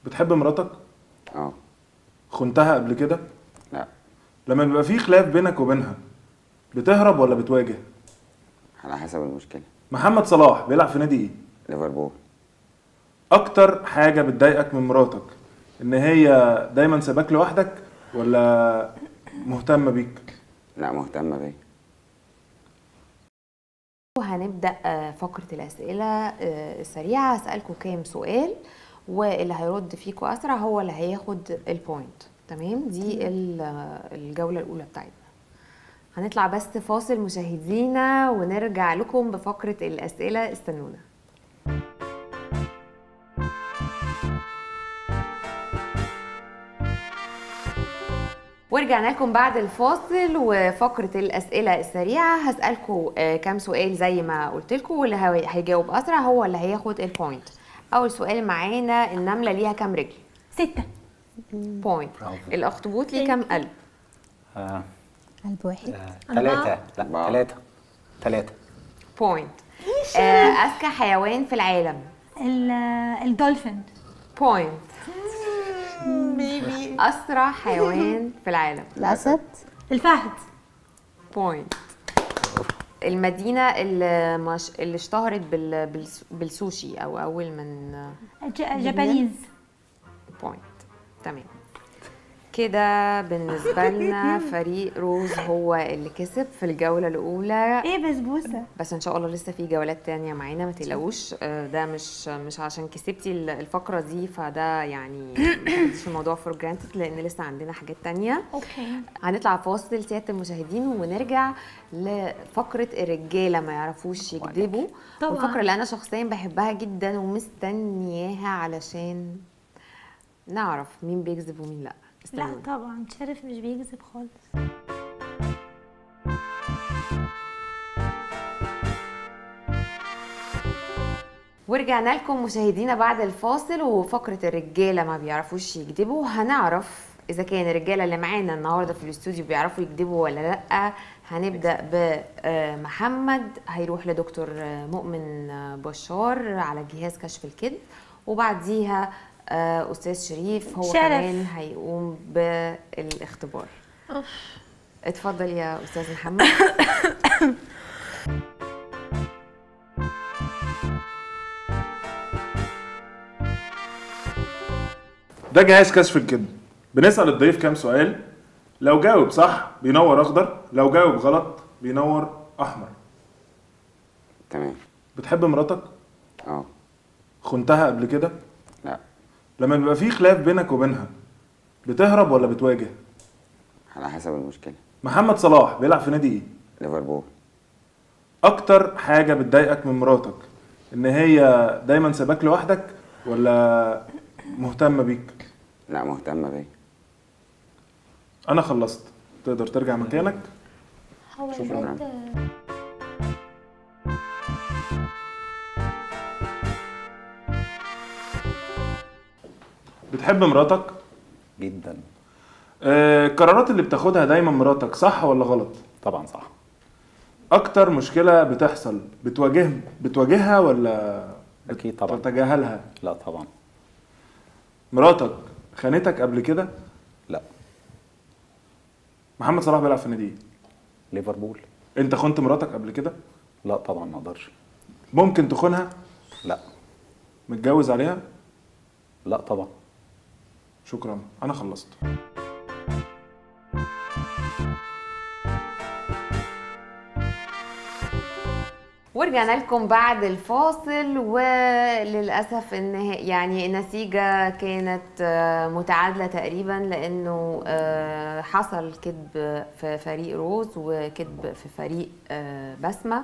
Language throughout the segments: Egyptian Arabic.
بتحب مراتك اه خنتها قبل كده لا لما بيبقى في خلاف بينك وبينها بتهرب ولا بتواجه على حسب المشكله محمد صلاح بيلعب في نادي ايه ليفربول اكتر حاجه بتضايقك من مراتك ان هي دايما ساباك لوحدك ولا مهتمه بيك لا مهتمه بيا وهنبدأ آه، فقرة الأسئلة آه، السريعة هسألكم كام سؤال واللي هيرد فيكم أسرع هو اللي هياخد البوينت تمام دي ال- آه، الجولة الأولى بتاعتنا هنطلع بس فاصل مشاهدينا ونرجع لكم بفقرة الأسئلة استنونا ورجعنا لكم بعد الفاصل وفقرة الأسئلة السريعة هسألكم آه، كام سؤال زي ما قلت لكم واللي هي- هيجاوب أسرع هو اللي هياخد البوينت أول سؤال معانا النملة ليها كام رجل؟ ستة بوينت برافو. الأخطبوط ليه كام قلب؟ آه. قلب واحد آه. ثلاثة لا أربعة. ثلاثة ثلاثة بوينت آه، أذكى حيوان في العالم ال- الدولفين بوينت أسرع حيوان في العالم الأسد الفهد بوينت المدينة اللي, مش... اللي اشتهرت بال... بالس- بالسوشي أو أول من ج- جابانيز بوينت تمام كده بالنسبة لنا فريق روز هو اللي كسب في الجولة الأولى ايه بسبوسه بس ان شاء الله لسه في جولات تانية معانا ما تقلقوش آه، ده مش مش عشان كسبتي ال- الفقرة دي فده يعني ما تاخديش الموضوع فور جرانتد لان لسه عندنا حاجات تانية اوكي هنطلع فاصل سيادة المشاهدين ونرجع لفقرة الرجالة ما يعرفوش يكذبوا طبعاً. والفقرة اللي أنا شخصيا بحبها جدا ومستنياها علشان نعرف مين بيكذب ومين لأ لا استنوني. طبعا شرف مش بيكذب خالص ورجعنا لكم مشاهدينا بعد الفاصل وفقرة الرجالة ما بيعرفوش يكذبوا هنعرف إذا كان الرجالة اللي معانا النهاردة في الاستوديو بيعرفوا يكذبوا ولا لأ هنبدأ بمحمد هيروح لدكتور آه، مؤمن آه، بشار على جهاز كشف الكذب وبعديها آه، أستاذ شريف هو شرف. كمان هيقوم بالاختبار اتفضل يا أستاذ محمد ده جهاز كشف الكذب بنسأل الضيف كام سؤال لو جاوب صح بينور اخضر لو جاوب غلط بينور احمر تمام بتحب مراتك اه خنتها قبل كده لا لما بيبقى في خلاف بينك وبينها بتهرب ولا بتواجه على حسب المشكله محمد صلاح بيلعب في نادي ايه ليفربول اكتر حاجه بتضايقك من مراتك ان هي دايما ساباك لوحدك ولا مهتمه بيك لا مهتمه بيا انا خلصت تقدر ترجع مكانك هو شكراً. الواد بتحب مراتك جدا آه، القرارات اللي بتاخدها دايما مراتك صح ولا غلط طبعا صح اكتر مشكله بتحصل بتواجه بتواجهها ولا اكيد طبعا بتتجاهلها لا طبعا مراتك خانتك قبل كده لا محمد صلاح بيلعب في نادي ايه ليفربول انت خنت مراتك قبل كده لا طبعا ما اقدرش ممكن تخونها لا متجوز عليها لا طبعا شكرا انا خلصت ورجعنا لكم بعد الفاصل وللاسف ان هي- يعني النتيجه كانت آه، متعادله تقريبا لانه آه، حصل كذب في فريق روز وكذب في فريق آه، بسمه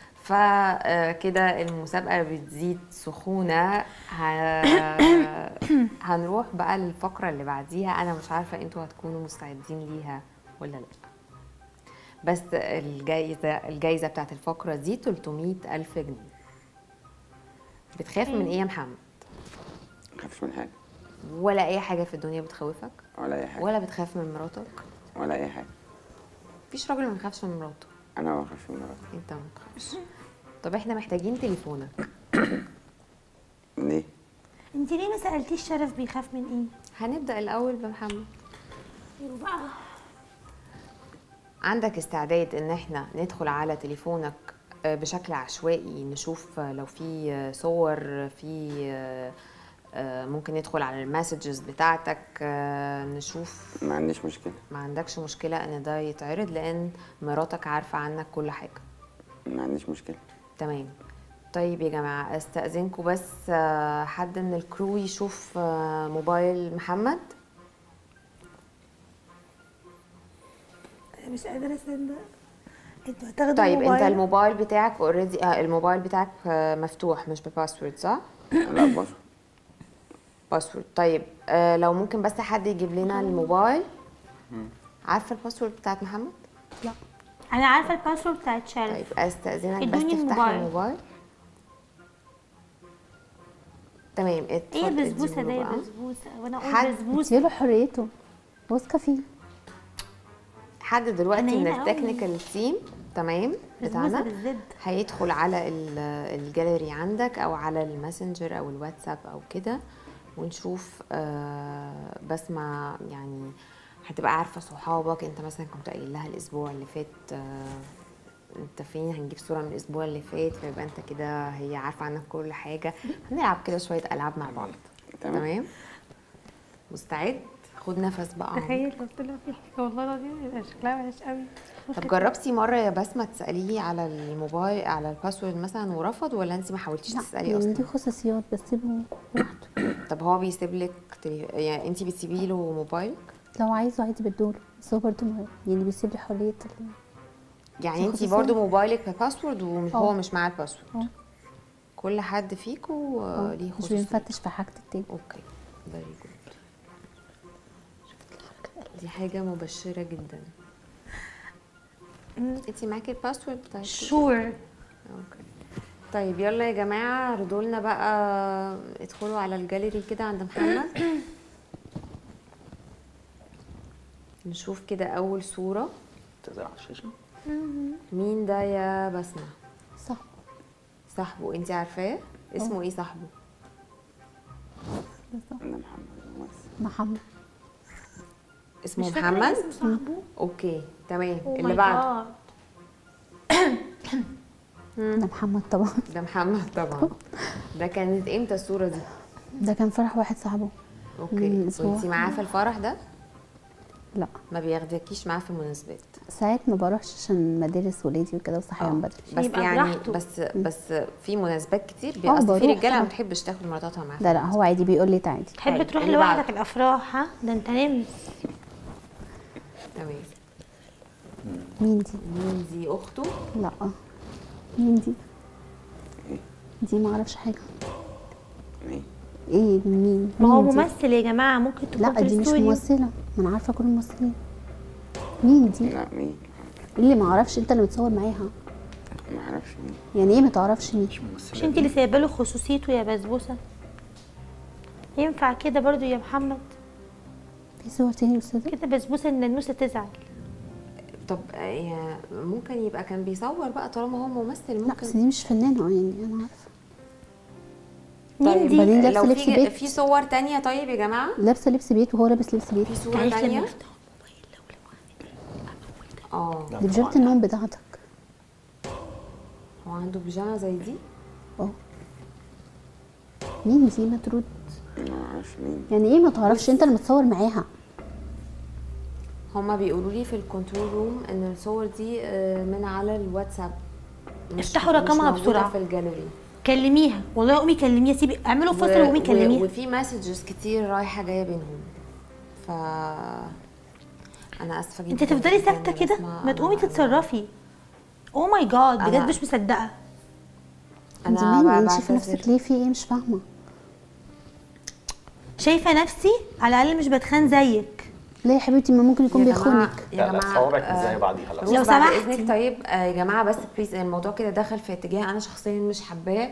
فكده المسابقه بتزيد سخونه ه- هنروح بقى للفقره اللي بعديها انا مش عارفه انتوا هتكونوا مستعدين ليها ولا لا بس الجايزة الجايزة بتاعت الفقرة دي 300 ألف جنيه بتخاف من إيه يا محمد؟ ما تخافش من حاجه ولا أي حاجة في الدنيا بتخوفك؟ ولا اي حاجه ولا بتخاف من مراتك؟ ولا اي حاجه مفيش راجل ما بيخافش من مراته انا ما بخافش من مراتي أنت ما بتخافش طب إحنا محتاجين تليفونك ليه انت ليه ما سالتيش شرف بيخاف من ايه هنبدا الاول بمحمد يلا بقى عندك استعداد ان احنا ندخل على تليفونك آه، بشكل عشوائي نشوف آه، لو في آه، صور في آه، آه، ممكن ندخل على المسجز بتاعتك آه، نشوف ما عنديش مشكله ما عندكش مشكلة ان ده يتعرض لان مراتك عارفة عنك كل حاجة ما عنديش مشكله تمام طيب يا جماعة استأذنكم بس آه، حد من الكرو يشوف آه، موبايل محمد انا مش قادره اصدق انتوا هتاخدوا طيب انت موبايل؟ الموبايل بتاعك اوريدي آه الموبايل بتاعك آه، مفتوح مش بباسورد صح؟ لا بص باسورد طيب آه لو ممكن بس حد يجيب لنا الموبايل عارفه الباسورد بتاعت محمد؟ لا انا عارفه الباسورد بتاعت شرف طيب استاذنك بس ادوني تفتح الموبايل. الموبايل تمام ايه اتفضل بسبوسه ده اديله يا بقى. بسبوسه وانا حد اقول بسبوسه اديله حريته واثقه فيه حد دلوقتي أنا من هنا أوي. التكنيكال تيم تمام بسبوسه بتاعنا بالزد هيدخل على ال- الجاليري عندك او على الماسنجر او الواتساب او كده ونشوف آه، بسمة يعني هتبقى عارفة صحابك انت مثلا كنت قايل لها الاسبوع اللي فات آه، انت فين هنجيب صورة من الاسبوع اللي فات فيبقى انت كده هي عارفة عنك كل حاجة هنلعب كده شوية العاب مع بعض تمام. تمام مستعد خد نفس بقى تخيل لو طلع في حاجه والله العظيم يبقى شكلها وحش قوي طب جربتي مرة يا بسمة تسأليه على الموبايل على الباسورد مثلا ورفض ولا انت ما حاولتيش لا تسألي يعني اصلا؟ دي خصوصيات بسيبه براحته طب هو بيسيب لك تلي... يعني انت بتسيبي له موبايلك لو عايزه عادي بدوله بس هو برضه ما- يعني بيسيب لي حريه ال- يعني دي انت خصوصية. برضو موبايلك بباسورد وهو اه. مش معاه الباسورد اه. كل حد فيكو آه، ليه مش خصوصية بنفتش في حاجه التاني اوكي فيري جود دي حاجة مبشرة جدا انت معاكي الباسورد بتاعتك شور اوكي طيب يلا يا جماعة ردوا لنا بقى ادخلوا على الجاليري كده عند محمد نشوف كده أول صورة تظهر على الشاشه مين ده يا بسمة؟ صح صاحبه انت عارفاه؟ اسمه ايه صاحبه؟ بالظبط انا محمد ممثل محمد اسمه مش فاكرة محمد؟ اسم صاحبه اوكي تمام Oh اللي my بعده God. ده محمد طبعا ده محمد طبعا ده كانت امتى الصورة دي؟ ده كان فرح واحد صاحبه اوكي من أسبوع. كنتي معاه في الفرح ده؟ لا ما بياخدكيش معاه في المناسبات ساعات ما بروحش عشان مدارس ولادي وكده وصحيان بدري بس يبقى يعني براحته. بس بس في مناسبات كتير اه، بي- اصل في بروح رجاله ما طبعا. بتحبش تاخد مراتاتها معاها لا لا هو عادي بيقول لي تعالي تحب طيب، تروح اللي لوحدك بعده. الافراح ها ده انت نمس تمام مين دي مين دي اخته لا مين دي دي ما اعرفش حاجه ايه ايه مين ما هو مين دي؟ ممثل يا جماعه ممكن تكون لا في دي مش الاستوديو ممثله ما انا عارفه كل الممثلين مين دي لا مين اللي ما اعرفش انت اللي متصور معاها ما اعرفش مين يعني ايه ما تعرفش مين مش ممثله مش انت اللي سايبه له خصوصيته يا بسبوسه ينفع كده برضو يا محمد في صور تاني يا استاذه كده بسبوسه ان النوسه تزعل طب آه، يا- ممكن يبقى كان بيصور بقى طالما هو ممثل لا ممكن بس دي مش فنانه يعني انا عارفه مين دي بعدين لابسة لو لبس في بيت. في صور تانية طيب يا جماعه لابسه لبس بيت وهو لابس لبس بيت في صوره تعالي لما تانية نفتح اه دي بيجامه النوم بتاعتك هو عنده بيجامه زي دي اه مين دي ما ترد ما اعرفش مين يعني ايه ما تعرفش انت اللي متصور معاها هما بيقولوا لي في الكنترول روم ان الصور دي آه، من على الواتساب مش افتحوا مش رقمها موجودة بسرعة. في الجاليري كلميها والله قومي كلميها سيبي اعملوا فاصل وقومي و- كلميها وفي مسجز كتير رايحه جايه بينهم ف انا اسفه جدا انت تفضلي جداً ساكته يا كده بسمة. ما تقومي أنا- تتصرفي او ماي جاد بجد أنا- مش مصدقه انت انا مين بقى انت شايفه بعتذر. نفسك ليه في ايه مش فاهمه شايفه نفسي على الاقل مش بتخان زيك ليه يا حبيبتي ما ممكن يكون يا جماعة- بيخونك يا لا لا جماعه صوابعك آه، مش زي بعضيها لو روز لو بعد سمحتي. اذنك طيب آه، يا جماعه بس بليز الموضوع كده دخل في اتجاه انا شخصيا مش حباه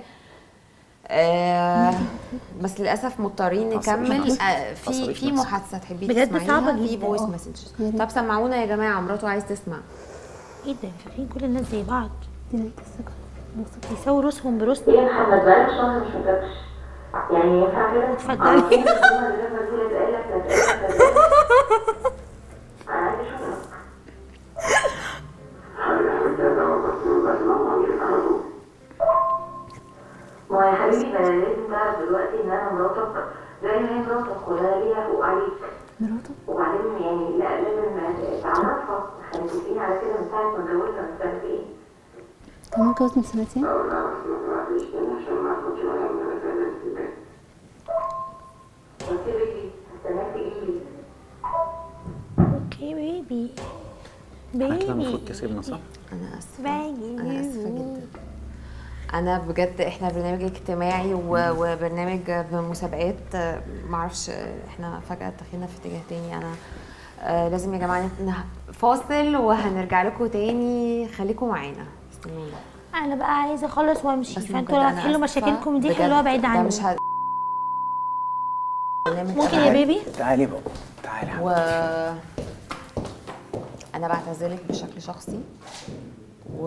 آه بس للاسف مضطرين نكمل مصاريف آه في مصاريف في نفسك. محادثه تحبي بجد تسمعيها صعبة في جدا. فويس اه. مسجز يا ريت. طب سمعونا يا جماعه مراته عايز تسمع ايه ده فاكرين كل الناس زي بعض دي نهايه الثقه يساووا راسهم براسنا يا محمد بقالك شهر ما شفتكش يعني ينفع كده؟ اتفضلي. انا عايزه اشوفك ما يا حبيبي ما انا لازم تعرف دلوقتي ان انا مراتك زي ما هي مراتك ولا ليا حقوق عليك مراتك وبعدين يعني لا لازم تعرفها احنا متفقين على كده من ساعه ما اتجوزنا من سنتين كان متجوز من سنتين قلت لك هستناك تجيلي اوكي بيبي احنا كده المفروض بيبي كسبنا صح؟ انا اسفه باجي انا اسفه جدا انا بجد احنا برنامج اجتماعي و- وبرنامج بمسابقات آه، معرفش آه، احنا فجاه دخلنا في اتجاه تاني انا آه، لازم يا جماعه نه- فاصل وهنرجع لكم تاني خليكم معانا استنونا انا بقى عايزه اخلص وامشي بس فانتوا بجد لو أنا هتحلوا آسفة. مشاكلكم دي بجد حلوها بعيد ده عني مش ه... برنامج ممكن يا أبعد. بيبي تعالي بقى تعالي و انا بعتذرلك بشكل شخصي و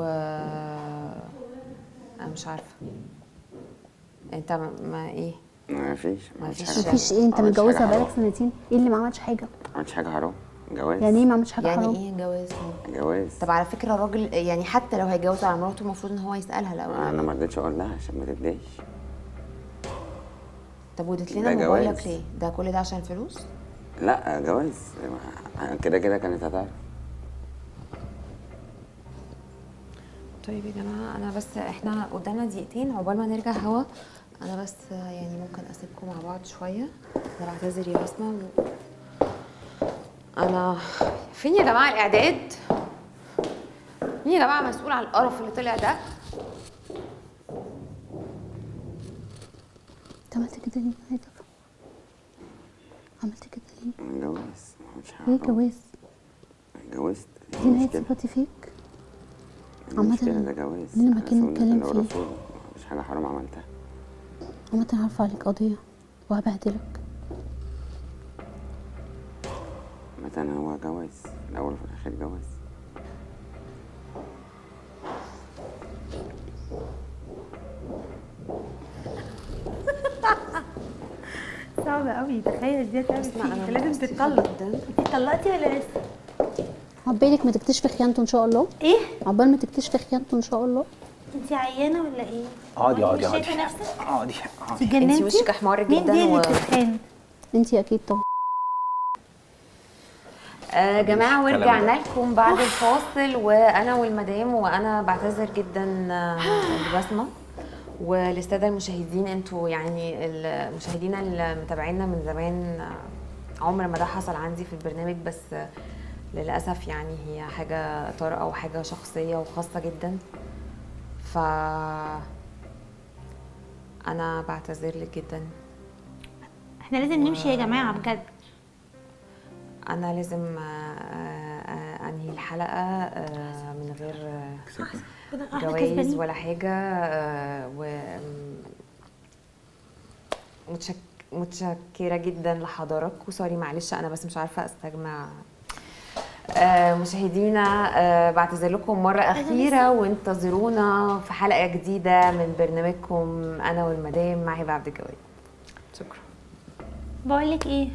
انا مش عارفه انت ما- ما ايه ما فيش ما ما فيش. فيش حاجه مفيش ايه انت عملتش متجوزها حاجة بقالك حرام. سنتين ايه اللي ما عملش حاجه ما عملتش حاجه حرام جواز يعني ايه ما عملش حاجه يعني حرام ايه جواز جواز طب على فكره الراجل يعني حتى لو هيتجوز على مراته المفروض ان هو يسالها الاول انا ما رضيتش اقول لها عشان ما تتضايقش طب وديت ده لنا جواز. موبايلك ليه ده كل ده عشان فلوس لا جواز ما- كده كده كانت هتعرف طيب يا جماعه انا بس احنا قدامنا دقيقتين عقبال ما نرجع هوا انا بس يعني ممكن اسيبكم مع بعض شويه انا بعتذر يا بسمه و... انا فين يا جماعه الاعداد مين يا جماعه مسؤول عن القرف اللي طلع ده انت عملت كده ليه عايزة أفهم. عملت كده ليه من جواز ما عملتش حاجه ليه حرام. جواز اتجوزت دي نهايه مشكلة. ثقتي فيك عامة المشكلة ده جواز ليه لما على كنا سنة نتكلم الله فيه؟ ورسوله مش حاجة حرام عملتها عامة هرفع عليك قضيه وهبهدلك مثلا هو جواز الأول وفي الآخر جواز صعبة قوي تخيل دي تعمل اسمع انا فيك لازم متأسفة تتطلق جدا انت اتطلقتي ولا لسه؟ عقبالك ما تكتشفي خيانته ان شاء الله ايه؟ عقبال ما تكتشفي خيانته ان شاء الله انت عيانة ولا ايه؟ اقعدي هو اقعدي انت اقعدي شايفة نفسك؟ اقعدي اقعدي اتجننتي؟ انت وشك احمر مين جدا دي اللي و... بتتخان؟ انت اكيد طبعا آه جماعة الكلام ورجعنا ده. لكم بعد الفاصل وانا والمدام وانا بعتذر جدا آه، لبسمة وللسادة المشاهدين انتوا يعني المشاهدين اللي متابعينا من زمان آه، عمر ما ده حصل عندي في البرنامج بس آه، للأسف يعني هي حاجة طارئة وحاجة شخصية وخاصة جدا ف أنا بعتذر لك جدا احنا لازم نمشي يا جماعة بجد انا لازم آه، آه، انهي الحلقه آه، من غير آه، كده احنا جوائز كسبانين ولا حاجه آه، و متشك... متشكره جدا لحضراتكم سوري معلش انا بس مش عارفه استجمع آه، مشاهدينا آه، بعتذر لكم مرة أخيرة وانتظرونا في حلقة جديدة من برنامجكم أنا والمدام مع هبة عبد الجواد شكرا بقول لك ايه؟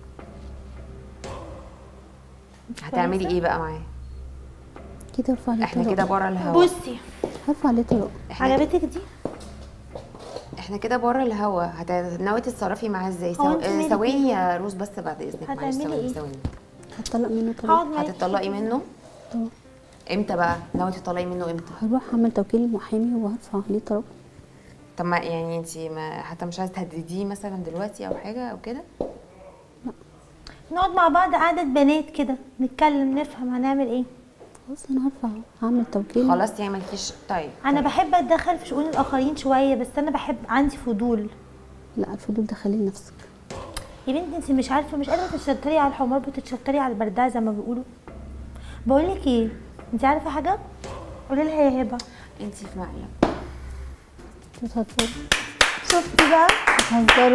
هتعملي ايه بقى معايا؟ كده ارفع عليه احنا طلاق. كده بره الهوا بصي هرفع عليه طلاق احنا عجبتك دي؟ احنا كده بره الهوا هت... ناوي تتصرفي معاه ازاي هو سو... انت آه، مالك ثواني ايه؟ يا روز بس بعد اذنك معلش هتعملي ثواني ايه؟ ثواني هتطلق منه طلاق هقعد معاكي هتطلقي منه طبعا امتى بقى ناوي تطلقي منه امتى هروح اعمل توكيل محامي وهرفع عليه طلاق طب ما يعني انت ما حتى مش عايزه تهدديه مثلا دلوقتي او حاجه او كده نقعد مع بعض قعدة بنات كده نتكلم نفهم هنعمل ايه خلاص انا هرفع هعمل توكيل خلاص يعني مالكيش طيب انا بحب اتدخل في شؤون الاخرين شويه بس انا بحب عندي فضول لا الفضول ده خليه لنفسك يا بنتي انت مش عارفه مش قادره تتشطري على الحمار بتتشطري على البردعه زي ما بيقولوا بقول لك ايه انت عارفه حاجه قولي لها يا هبه انت في مقلب بتهزروا شفتي بقى بتهزروا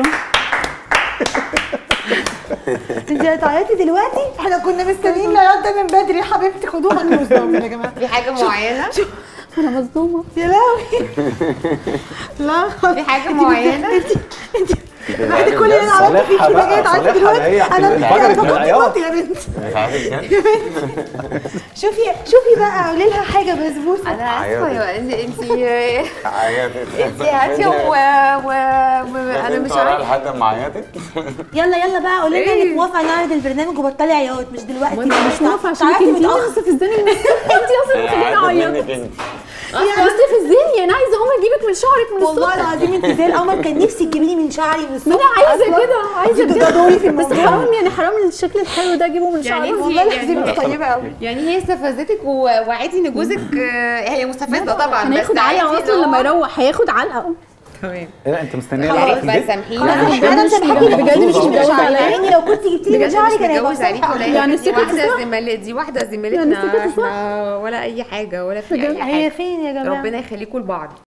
انت هتعيطي دلوقتي احنا كنا مستنيين العياط ده من بدري يا حبيبتي خدوها نوزهم يا جماعه في حاجه معينه انا مصدومه يا لهوي لا في حاجه معينه بعد كل اللي انا عملته فيكي صالحها ده جاي بقى، تعيطي صالحها دلوقتي ده هي انا انفجرت من انا العياط. كنت يا بنت عارف يا بنت شوفي شوفي بقى قولي لها حاجه بسبوسه انا اسفه يا انت انت عيطت انت هاتي و... و... و... انا مش عارفه لحد ما عيطت يلا يلا بقى قولي لنا إيه؟ انك موافقه نعرض البرنامج وبطلي عياط مش دلوقتي وانا مش موافقه عشان تعرفي انت متأخر. مستفزاني من انت اصلا بتخليني اعيط انت مستفزاني انا عايزه اقوم اجيبك من شعرك من والله الصبح العظيم انت زي القمر كان نفسي تجيبيني من شعري من ما الصبح انا عايزه أصلاً. كده عايزه انت كده ده دوري في بس الموضوع حرام يعني حرام الشكل الحلو ده اجيبه من يعني شعرك انت والله العظيم يعني انت طيبه قوي يعني هي استفزتك ووعيتي ان جوزك آه، هي مستفزه طبعا كان بس هياخد عادي علقه إن اصلا هو- لما يروح هياخد علقه تمام لا انت مستنيه يا لغاية ريت بقى البيت؟ سامحيني انا مسامحاكي بجد مش متجوزه عليا يعني لو كنت جبتي لي من بجد شعري مش كان هيبقى متجوز عليكي صح ولا يعني يعني دي السكة واحده صح؟ زميل دي واحده يعني زميلتنا السكة صح؟ احنا ولا اي حاجه ولا في بجد؟ اي هي حاجه فين يا جماعه ربنا يخليكم لبعض